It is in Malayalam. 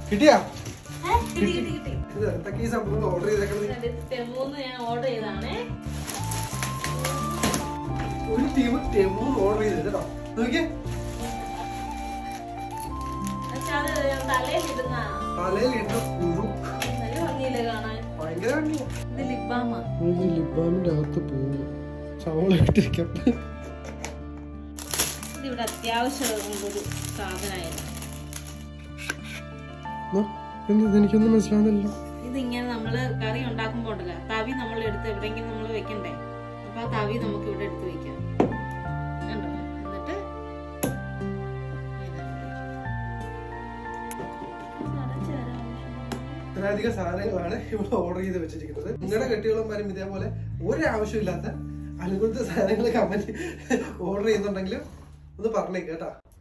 കിട്ടിയാ ഏ, കിട്ടി കിട്ടി കിട്ടി ഇത് എന്തൊക്കെ ഈ സംഭവങ്ങൾ ഓർഡർ ചെയ്തേക്കണത് ടെമൂന്ന് ഞാൻ ഓർഡർ ചെയ്താണേ ഒരു ടീം ടെമൂൺ ഓർഡർ ചെയ്തത് കേട്ടോ നോക്കിയേ പക്ഷെ അത് തലയിൽ ഇടുന്ന തലയിൽ ഇട്ട പുഴു നല്ല ഭംഗിയില്ലേ കാണാൻ ഭയങ്കര ഭംഗിയാ ഇത് ലിബാമാ ലിബാമിന്റെ അകത്ത് പോകുന്നു സവള ഇട്ടിരിക്കാം ഇതിവിടെ അത്യാവശ്യമുള്ള ഒരു സാധനമായിരുന്നു എന്ത് എനിക്കൊന്നും മനസ്സിലാവുന്നില്ല ഇതിങ്ങനെ നമ്മള് കറി ഉണ്ടാക്കുമ്പോ ഉണ്ടല്ലോ തവി നമ്മൾ എടുത്ത് എവിടെയെങ്കിലും നമ്മൾ വെക്കണ്ടേ അപ്പൊ ആ തവി നമുക്ക് ഇവിടെ എടുത്ത് വെക്കാം കണ്ടോ എന്നിട്ട് ഇത്രയധികം സാധനങ്ങളാണ് ഇവിടെ ഓർഡർ ചെയ്ത് വെച്ചിരിക്കുന്നത് നിങ്ങളുടെ കെട്ടികളുമാരും ഇതേപോലെ ഒരാവശ്യമില്ലാത്ത അനുകൂലത്തെ സാധനങ്ങൾ കമന്റ് ഓർഡർ ചെയ്യുന്നുണ്ടെങ്കിൽ ഒന്ന് പറഞ്ഞേക്ക് കേട്ടാ